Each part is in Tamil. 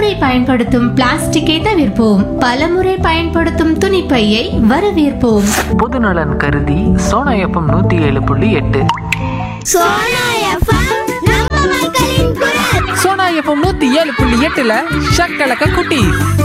ஒருமுறை பயன்படுத்தும் பிளாஸ்டிக்கை தவிர்ப்போம் பலமுறை பயன்படுத்தும் துணிப்பையை வரவேற்போம் பொதுநலன் கருதி சோனா எஃப்எம் நூற்றி ஏழு புள்ளி எட்டு சோனா எஃப்எம் நம்ம மக்களின் குரல் சோனா எஃப்எம் நூத்தி ஏழு புள்ளி எட்டுல ஷக்கலக்க குட்டி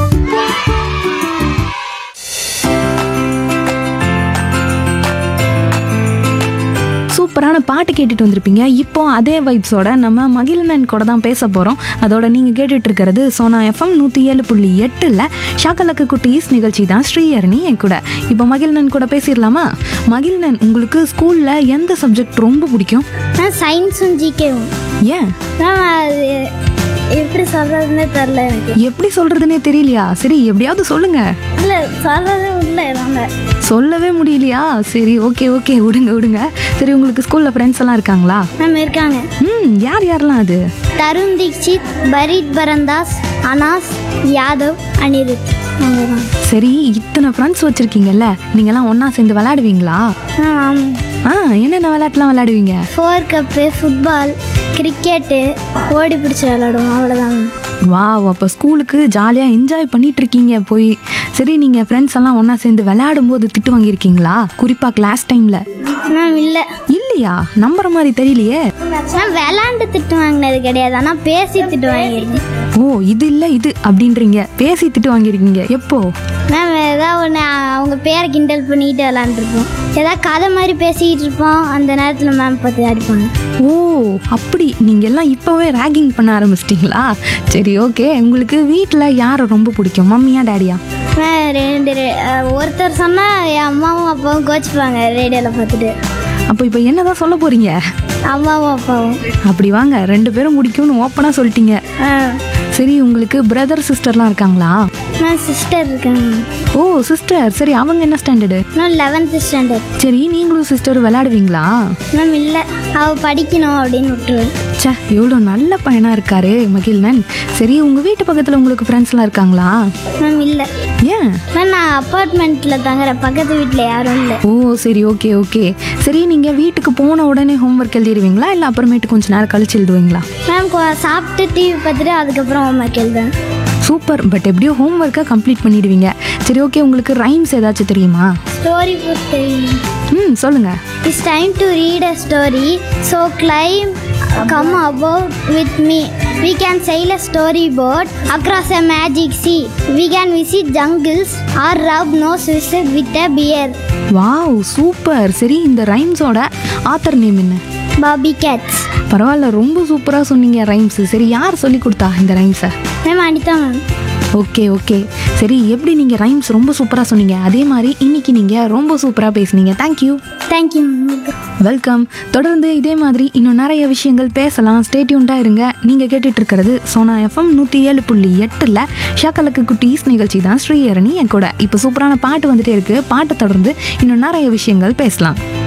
சூப்பரான பாட்டு கேட்டுட்டு வந்திருப்பீங்க இப்போ அதே வைப்ஸோட நம்ம மகிழ்நன் கூட தான் பேச போகிறோம் அதோட நீங்கள் கேட்டுட்டு இருக்கிறது சோனா எஃப்எம் நூற்றி ஏழு புள்ளி எட்டில் ஷாக்கலக்கு குட்டீஸ் நிகழ்ச்சி தான் ஸ்ரீஹரணி என் கூட இப்போ மகிழ்நன் கூட பேசிடலாமா மகிழ்நன் உங்களுக்கு ஸ்கூலில் எந்த சப்ஜெக்ட் ரொம்ப பிடிக்கும் நான் சயின்ஸும் ஜிகேவும் ஏன் நான் அது எப்படி சொல்றதுன்னே தெரில எனக்கு எப்படி சொல்கிறதுனே தெரியலையா சரி எப்படியாவது சொல்லுங்கள் இல்லை சொல்றதே இல்லை நாங்கள் சொல்லவே முடியலையா சரி ஓகே ஓகே விடுங்க விடுங்க சரி உங்களுக்கு ஸ்கூலில் ஃப்ரெண்ட்ஸ் எல்லாம் இருக்காங்களா நம்ம இருக்காங்க ம் யார் யாரெல்லாம் அது தருண் தீக்ஷித் பரீத் பரந்தாஸ் அனாஸ் யாதவ் அனிருத் அவங்க தான் சரி இத்தனை ஃப்ரெண்ட்ஸ் வச்சுருக்கீங்கல்ல நீங்கள்லாம் ஒன்றா சேர்ந்து விளையாடுவீங்களா ஆ ஆமாம் ஆ என்னென்ன விளையாட்டுலாம் விளையாடுவீங்க ஃபோர் கப்பு ஃபுட்பால் கிரிக்கெட்டு ஓடி பிடிச்சி விளாடுவோம் அவ்வளோதான் வா அப்போ ஸ்கூலுக்கு ஜாலியாக என்ஜாய் பண்ணிட்டு இருக்கீங்க போய் சரி நீங்கள் ஃப்ரெண்ட்ஸ் எல்லாம் ஒன்றா சேர்ந்து விளையாடும் போது திட்டு வாங்கியிருக்கீங்களா குறிப்பாக கிளாஸ் டைமில் மேம் இல்லை இல்லையா நம்புற மாதிரி தெரியலையே நான் விளாண்டு திட்டு வாங்கினது கிடையாது ஆனால் பேசி திட்டு வாங்கியிருக்கேன் ஓ இது இல்லை இது அப்படின்றீங்க பேசி திட்டு வாங்கியிருக்கீங்க எப்போ மேம் ஏதாவது ஒன்று அவங்க பேரை கிண்டல் பண்ணிக்கிட்டு விளாண்டுருப்போம் ஏதாவது கதை மாதிரி பேசிக்கிட்டு இருப்போம் அந்த நேரத்தில் மேம் பார்த்து அடிப்பாங்க ஓ அப்படி நீங்கள் எல்லாம் இப்போவே ரேகிங் பண்ண ஆரம்பிச்சிட்டிங்களா சரி ஓகே உங்களுக்கு வீட்டில் யாரை ரொம்ப பிடிக்கும் மம்மியா டேடியா மேம் ரெண்டு ரெ- அஹ் ஒருத்தர் சொன்னால் என் அம்மாவும் அப்பாவும் கோச்சிப்பாங்க ரேடியோவில் பார்த்துட்டு அப்போ இப்போ என்னதான் சொல்ல போகிறீங்க அம்மாவும் அப்பாவும் அப்படி வாங்க ரெண்டு பேரும் முடிக்கும்னு ஓப்பனாக சொல்லிட்டீங்க ஆ சரி உங்களுக்கு பிரதர் சிஸ்டர்லாம் இருக்காங்களா மேம் சிஸ்டர் இருக்காங்க ஓ சிஸ்டர் சரி அவங்க என்ன ஸ்டாண்டர்டு நான் லெவன்த்து ஸ்டாண்டர்ட் சரி நீங்களும் சிஸ்டர் விளையாடுவீங்களா மேம் இல்லை அவள் படிக்கணும் அப்படின்னு விட்டுருவேன் ச்சே எவ்வளோ நல்ல பையனாக இருக்காரு மகிழ்னன் சரி உங்கள் வீட்டு பக்கத்தில் உங்களுக்கு ஃப்ரெண்ட்ஸ்லாம் இருக்காங்களா மேம் இல்லை ஏன் மேம் நான் அப்பார்ட்மெண்ட்டில் தங்குறேன் பக்கத்து வீட்டில் யாரும் இல்லை ஓ சரி ஓகே ஓகே சரி நீங்கள் வீட்டுக்கு போன உடனே ஹோம்ஒர்க் எழுதிடுவீங்களா இல்லை அப்புறமேட்டு கொஞ்ச நேரம் கழிச்சு எழுதுவீங்களா மேம் கொ- சாப்பிட்டு டிவி பார்த்துட்டு அதுக்கப்புறம் ஹோம்ஒர்க் எழுதுவேன் சூப்பர் பட் எப்படியோ ஹோம்ஒர்க்கை கம்ப்ளீட் பண்ணிடுவீங்க சரி ஓகே உங்களுக்கு ரைம்ஸ் ஏதாச்சும் தெரியுமா ஸ்டோரி புக் தெரியும் ம் சொல்லுங்கள் It's time to read a story, so climb, come aboard with me. We can sail a storyboat across a magic sea. We can visit jungles or rub noses with a bear. Wow super சரி இந்த ரைம்ஸோட ஆத்தர் நேம் என்ன Bobby Cats. பரவாயில்ல ரொம்ப சூப்பராக சொன்னீங்க ரைம்ஸ் சரி யார் சொல்லி கொடுத்தா இந்த ரைம்ஸை ma'am Anitha ma'am okay okay சரி எப்படி நீங்கள் ரைம்ஸ் ரொம்ப சூப்பராக சொன்னீங்க அதே மாதிரி இன்னைக்கு நீங்கள் ரொம்ப சூப்பராக பேசுனீங்க தேங்க்யூ தேங்க்யூ வெல்கம் தொடர்ந்து இதே மாதிரி இன்னும் நிறைய விஷயங்கள் பேசலாம் ஸ்டேட்யூண்டாக இருங்க நீங்கள் கேட்டுட்டு இருக்கிறது சோனா எஃப்எம் நூற்றி ஏழு புள்ளி எட்டில் ஷாக்கலக்கு குட்டீஸ் நிகழ்ச்சி தான் ஸ்ரீஹரணி என் கூட இப்போ சூப்பரான பாட்டு வந்துட்டே இருக்கு பாட்டை தொடர்ந்து இன்னும் நிறைய விஷயங்கள் பேசலாம்